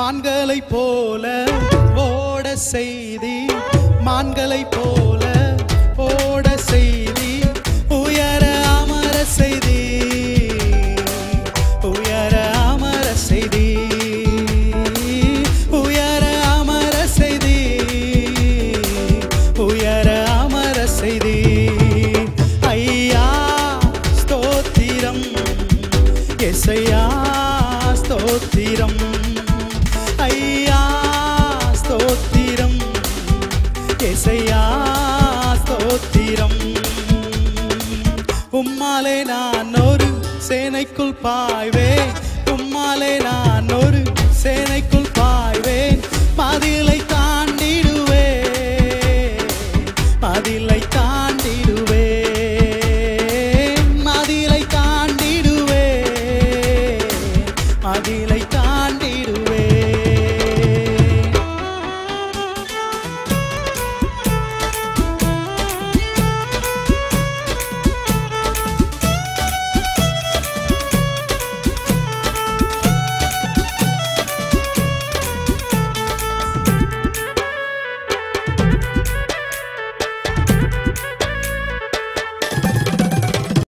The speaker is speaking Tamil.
மான்களைப் போல ஓட செய்தி மான்களைப் போல ஓட செய்தி உயர அமர செய்தி உயர அமர செய்தி உயர அமர செய்தி உயர அமர செய்தி ஐயா ஸ்தோத்திரம் எசையா ஸ்தோத்திரம் ஐயா ஸ்தோத்திரம் எசையா ஸ்தோத்திரம் உம்மாலே நான் ஒரு சேனைக்குள் பாய்வே